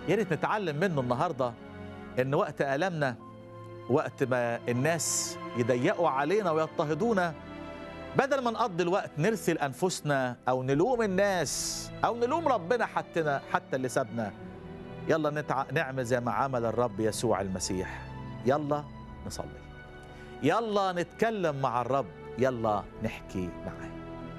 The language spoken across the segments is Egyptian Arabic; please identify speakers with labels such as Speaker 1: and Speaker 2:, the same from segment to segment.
Speaker 1: يا ريت نتعلم منه النهارده ان وقت المنا وقت ما الناس يضيقوا علينا ويضطهدونا بدل ما نقضي الوقت نرسل انفسنا او نلوم الناس او نلوم ربنا حتى حتى اللي سابنا يلا نتع... نعمل زي ما عمل الرب يسوع المسيح يلا نصلي يلا نتكلم مع الرب يلا نحكي معاه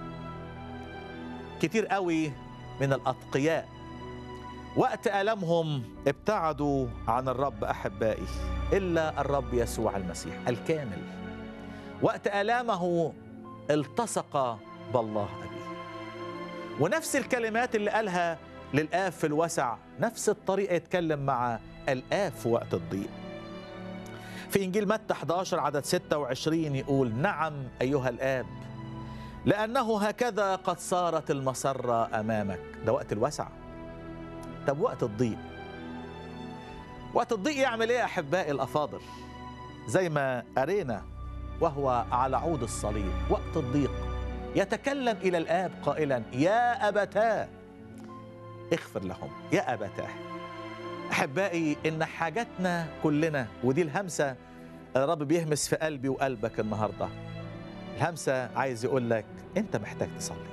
Speaker 1: كتير قوي من الاتقياء وقت ألمهم ابتعدوا عن الرب أحبائي إلا الرب يسوع المسيح الكامل وقت آلامه التصق بالله أبيه ونفس الكلمات اللي قالها للآب في الوسع نفس الطريقة يتكلم مع الآب في وقت الضيق في إنجيل متى 11 عدد 26 يقول نعم أيها الآب لأنه هكذا قد صارت المسرة أمامك ده وقت الوسع طب وقت الضيق وقت الضيق يعمل ايه يا احبائي الافاضل زي ما قرينا وهو على عود الصليب وقت الضيق يتكلم الى الاب قائلا يا ابتاه اغفر لهم يا ابتاه احبائي ان حاجتنا كلنا ودي الهمسه الرب بيهمس في قلبي وقلبك النهارده الهمسه عايز يقول لك انت محتاج تصلي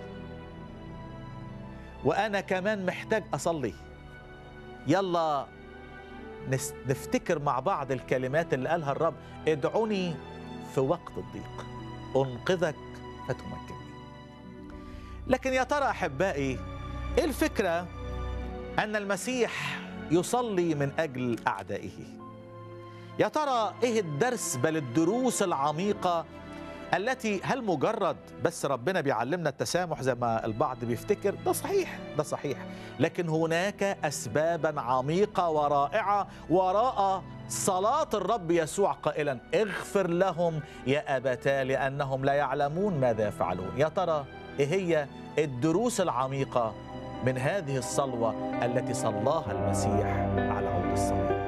Speaker 1: وانا كمان محتاج اصلي يلا نفتكر مع بعض الكلمات اللي قالها الرب ادعوني في وقت الضيق انقذك فتمكنني لكن يا ترى احبائي ايه الفكره ان المسيح يصلي من اجل اعدائه يا ترى ايه الدرس بل الدروس العميقه التي هل مجرد بس ربنا بيعلمنا التسامح زي ما البعض بيفتكر ده صحيح ده صحيح لكن هناك اسبابا عميقه ورائعه وراء صلاه الرب يسوع قائلا اغفر لهم يا ابتاه لانهم لا يعلمون ماذا يفعلون يا ترى ايه هي الدروس العميقه من هذه الصلوه التي صلاها المسيح على عود الصليب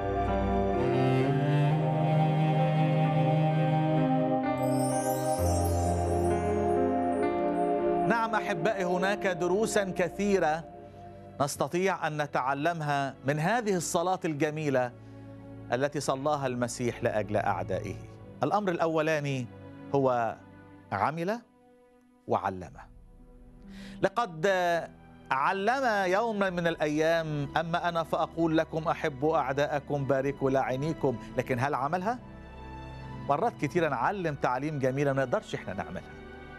Speaker 1: نعم احبائي هناك دروسا كثيره نستطيع ان نتعلمها من هذه الصلاه الجميله التي صلاها المسيح لاجل اعدائه الامر الاولاني هو عمل وعلم لقد علم يوما من الايام اما انا فاقول لكم احبوا اعداءكم باركوا لاعنيكم لكن هل عملها مرات كثيره نعلم تعليم جميل ما نقدرش احنا نعملها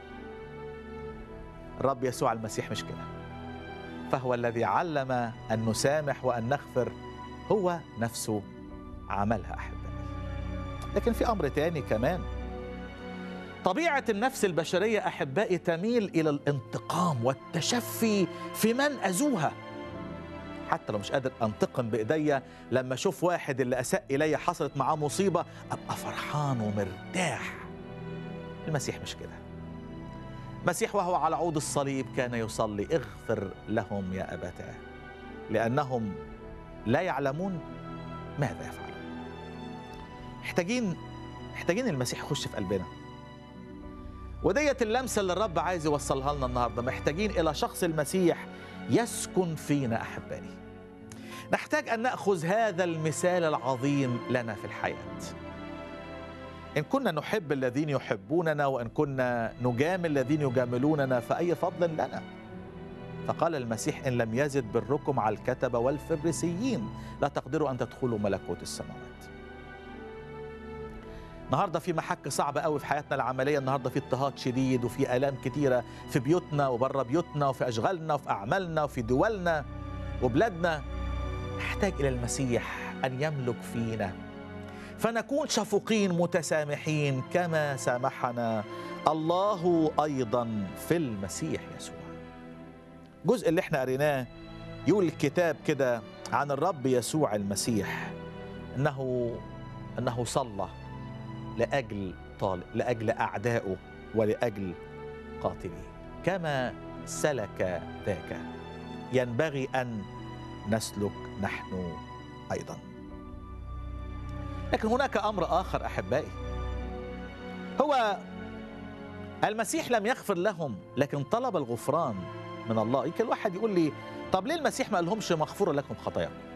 Speaker 1: الرب يسوع المسيح مش كده فهو الذي علم ان نسامح وان نغفر هو نفسه عملها احبائي لكن في امر تاني كمان طبيعه النفس البشريه احبائي تميل الى الانتقام والتشفي في من اذوها حتى لو مش قادر انتقم بايديا لما اشوف واحد اللي اساء الي حصلت معاه مصيبه ابقى فرحان ومرتاح المسيح مش كده المسيح وهو على عود الصليب كان يصلي اغفر لهم يا ابتاه لانهم لا يعلمون ماذا يفعلون محتاجين محتاجين المسيح يخش في قلبنا وديت اللمسه اللي الرب عايز يوصلها لنا النهارده محتاجين الى شخص المسيح يسكن فينا احبائي نحتاج ان ناخذ هذا المثال العظيم لنا في الحياه إن كنا نحب الذين يحبوننا وإن كنا نجامل الذين يجاملوننا فأي فضل لنا فقال المسيح إن لم يزد بركم على الكتبة والفريسيين لا تقدروا أن تدخلوا ملكوت السماوات النهاردة في محك صعب قوي في حياتنا العملية النهاردة في اضطهاد شديد وفي آلام كتيرة في بيوتنا وبره بيوتنا وفي أشغالنا وفي أعمالنا وفي دولنا وبلادنا نحتاج إلى المسيح أن يملك فينا فنكون شفوقين متسامحين كما سامحنا الله ايضا في المسيح يسوع الجزء اللي احنا قريناه يقول الكتاب كده عن الرب يسوع المسيح انه انه صلى لاجل طالب لاجل اعدائه ولاجل قاتليه كما سلك ذاك ينبغي ان نسلك نحن ايضا لكن هناك امر اخر احبائي هو المسيح لم يغفر لهم لكن طلب الغفران من الله يمكن الواحد يقول لي طب ليه المسيح ما قالهمش مغفوره لكم خطاياكم